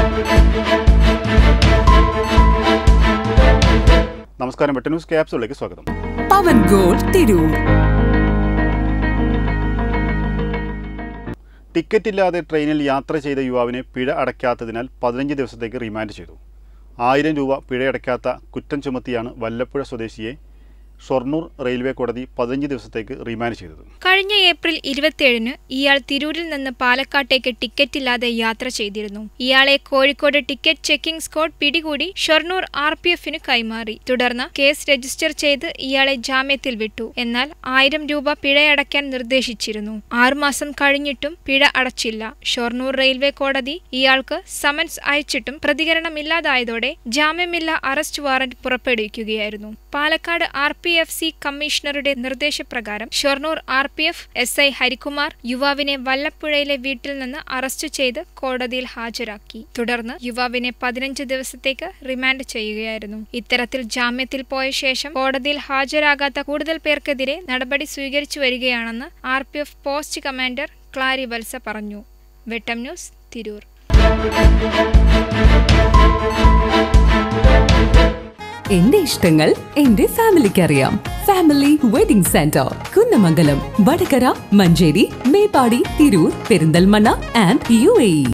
നമസ്കാരം വെട്ട ന്യൂസ് ക്യാപ്സിലേക്ക് സ്വാഗതം പവൻ ഗോൾഡ് തിരൂർ ടിക്കറ്റ് ഇല്ലാതെ ട്രെയിനിൽ യാത്ര ചെയ്ത യുവാവിനെ പിഴ അടയ്ക്കാത്തതിനാൽ പതിനഞ്ച് ദിവസത്തേക്ക് റിമാൻഡ് ചെയ്തു ആയിരം രൂപ പിഴയടയ്ക്കാത്ത കുറ്റം ചുമത്തിയാണ് വല്ലപ്പുഴ സ്വദേശിയെ ഷൊർണൂർ റെയിൽവേ കോടതി പതിനഞ്ച് ദിവസത്തേക്ക് റിമാൻഡ് ചെയ്തത് കഴിഞ്ഞ ഏപ്രിൽ ഇരുപത്തിയേഴിന് ഇയാൾ തിരൂരിൽ നിന്ന് പാലക്കാട്ടേക്ക് ടിക്കറ്റില്ലാതെ യാത്ര ചെയ്തിരുന്നു ഇയാളെ കോഴിക്കോട് ടിക്കറ്റ് ചെക്കിംഗ് സ്ക്വാഡ് പിടികൂടി ഷൊർണൂർ ആർ പി എഫിന് കൈമാറി തുടർന്ന് കേസ് രജിസ്റ്റർ ചെയ്ത് ഇയാളെ ജാമ്യത്തിൽ വിട്ടു എന്നാൽ ആയിരം രൂപ പിഴയടയ്ക്കാൻ നിർദ്ദേശിച്ചിരുന്നു ആറുമാസം കഴിഞ്ഞിട്ടും പിഴ അടച്ചില്ല ഷൊർണൂർ റെയിൽവേ കോടതി ഇയാൾക്ക് സമൻസ് അയച്ചിട്ടും പ്രതികരണമില്ലാതായതോടെ ജാമ്യമില്ല അറസ്റ്റ് വാറന്റ് പുറപ്പെടുവിക്കുകയായിരുന്നു Palakkad R P F C കമ്മീഷണറുടെ നിർദ്ദേശപ്രകാരം Shoranur R P F S I Harikumar യുവാവിനെ വല്ലപ്പുഴയിലെ വീട്ടിൽ നിന്ന് അറസ്റ്റ് ചെയ്ത് കോടതിയിൽ ഹാജരാക്കി തുടർന്ന് യുവാവിനെ പതിനഞ്ച് ദിവസത്തേക്ക് റിമാൻഡ് ചെയ്യുകയായിരുന്നു ഇത്തരത്തിൽ ജാമ്യത്തിൽ പോയ ശേഷം കോടതിയിൽ ഹാജരാകാത്ത കൂടുതൽ പേർക്കെതിരെ നടപടി സ്വീകരിച്ചു വരികയാണെന്ന് R P F post commander Clary Valsa പറഞ്ഞു വെട്ടം ന്യൂസ് തിരൂർ എന്റെ ഇഷ്ടങ്ങൾ എന്റെ ഫാമിലിക്ക് അറിയാം family wedding centre Kunnamangalam Vadakara Manjeri Meppadi Tirur Perinthalmanna and U A